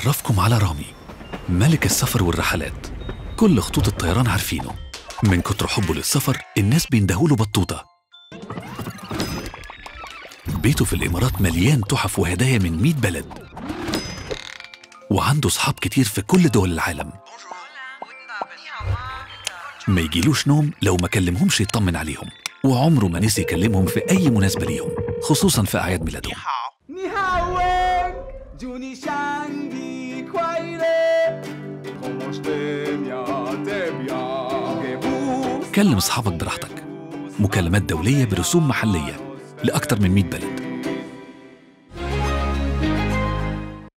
هعرفكم على رامي ملك السفر والرحلات كل خطوط الطيران عارفينه من كتر حبه للسفر الناس بيندهوله بطوطة بيته في الإمارات مليان تحف وهدايا من 100 بلد وعنده صحاب كتير في كل دول العالم ما يجيلوش نوم لو ما كلمهمش يطمن عليهم وعمره ما نسي يكلمهم في أي مناسبة ليهم خصوصا في أعياد ميلادهم 你好，Wang，祝你生日快乐！Como usted me atrevió que busca كلم أصحابك براحتك مكالمات دولية برسوم محلية لأكثر من 100 بلد